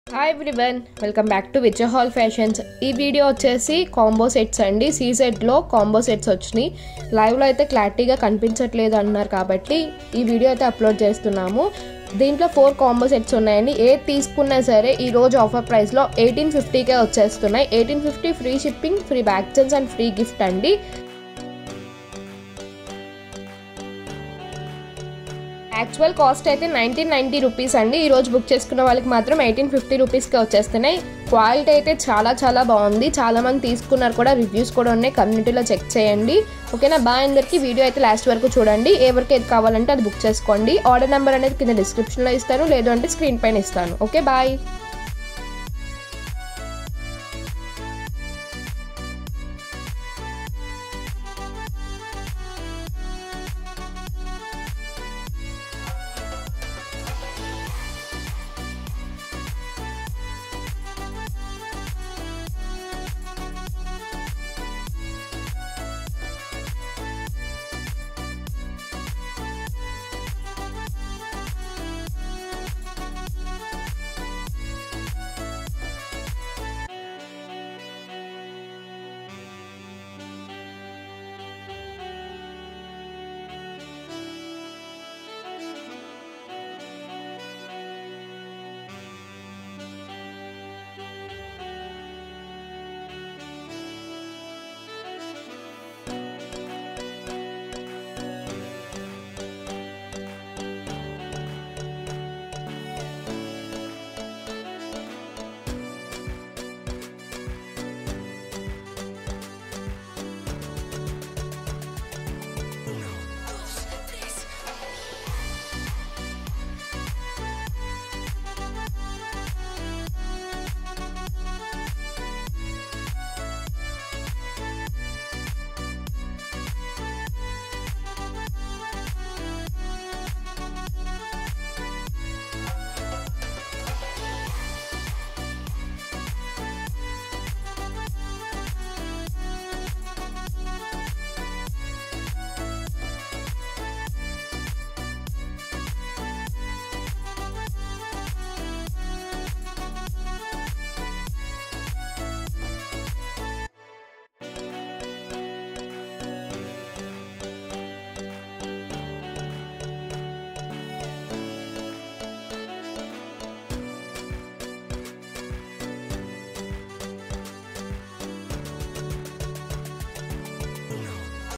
hi everyone welcome back to విచర్ హాల్ fashions ఈ వీడియో వచ్చేసి కాంబో సెట్స్ అండి సీ సెట్లో కాంబో సెట్స్ వచ్చినాయి లైవ్లో అయితే క్లారిటీగా కనిపించట్లేదు అన్నారు కాబట్టి ఈ వీడియో అయితే అప్లోడ్ చేస్తున్నాము దీంట్లో ఫోర్ కాంబో సెట్స్ ఉన్నాయండి ఏది తీసుకున్నా సరే ఈ రోజు ఆఫర్ ప్రైస్లో ఎయిటీన్ ఫిఫ్టీకే వచ్చేస్తున్నాయి eighteen fifty free shipping free back chains and free gift అండి యాక్చువల్ కాస్ట్ అయితే నైన్టీన్ నైంటీ రూపీస్ అండి ఈ రోజు బుక్ చేసుకున్న వాళ్ళకి మాత్రం ఎయిటీన్ ఫిఫ్టీ రూపీస్కి వచ్చేస్తున్నాయి క్వాలిటీ అయితే చాలా చాలా బాగుంది చాలా మంది తీసుకున్నారు కూడా రివ్యూస్ కూడా ఉన్నాయి కమ్యూనిటీలో చెక్ చేయండి ఓకేనా బాయ్ అందరికీ వీడియో అయితే లాస్ట్ వరకు చూడండి ఎవరికి ఏది కావాలంటే అది బుక్ చేసుకోండి ఆర్డర్ నెంబర్ అనేది కింద డిస్క్రిప్షన్లో ఇస్తాను లేదు అంటే స్క్రీన్ పైన ఇస్తాను ఓకే బాయ్